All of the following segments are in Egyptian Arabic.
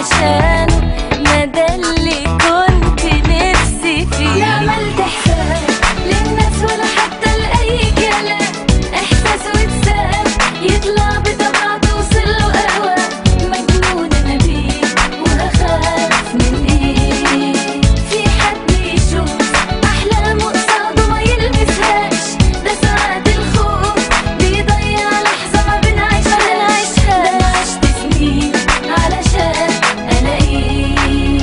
علشانه ما ده اللي كنت نفسي فيه لا عملت حساب للناس ولا حتى لأي كلام إحساس واتساب يطلع بطبع توصل له قهوة مجنونة أنا بيه وهخاف من إيه في حد يشوف أحلامه قصاده ما يلمسهاش ده ساعات الخوف بيضيع لحظة ما بنعيشهاش ده أنا عشت سنين علشان ألاقيه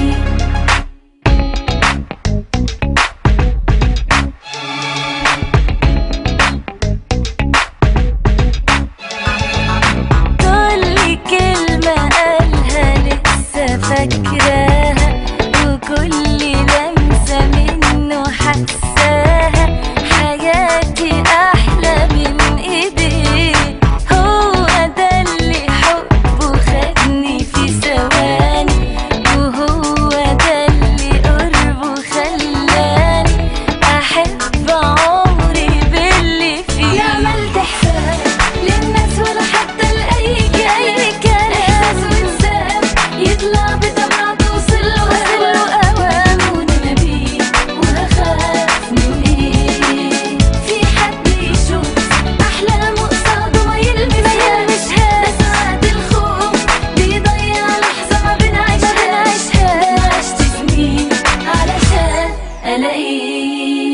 كل كلمة قالها لسه فاكراها وكل لمسة منه حساها حياتي أحلى من إيديه هو ده اللي حبه خدني في ثواني وهو ده اللي قربه خلاني أحب عمري باللي فيه لا عملت حساب للناس ولا حتى لأي كلام إحساس واتساب يطلع بطبع توصل له أوام وأنا بيه وهخاف من إيه في حد يشوف أحلامه قصاده ما يلمسهاش ده ساعات الخوف بيضيع لحظة ما بنعيشهاش ده أنا عشت سنين علشان ألاقيه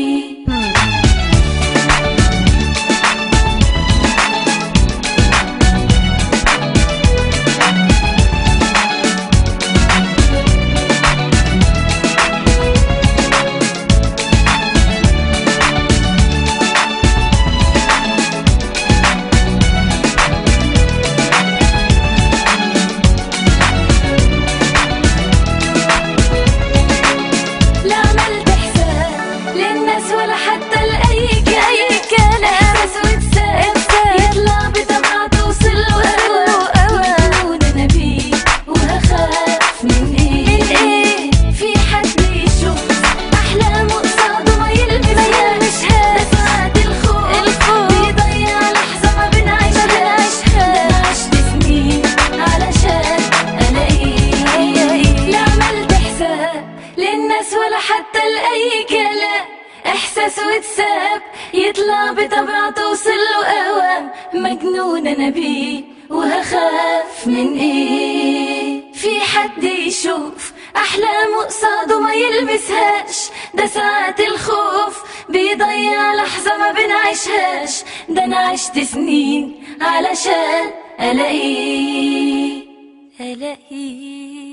لا عملت حساب للناس ولا حتى لأي كلام إحساس واتساب يطلع بطبع توصل له أوام أنا بيه وهخاف من إيه في حد يشوف أحلامه قصاده ما يلمسهاش ده ساعات الخوف بيضيع لحظة ما بنعيشهاش ده أنا عشت سنين علشان ألاقيه لا عملت حساب للناس ولا حتى لأي كلام إحساس واتساب يطلع بطبع توصل له أوام مجنون أنا بيه وهخاف من إيه في حد يشوف أحلامه قصاده ما يلمسهاش ده ساعات الخوف بيضيع لحظة ما بنعيشهاش ده أنا عشت سنين علشان ألاقيه ألاقيه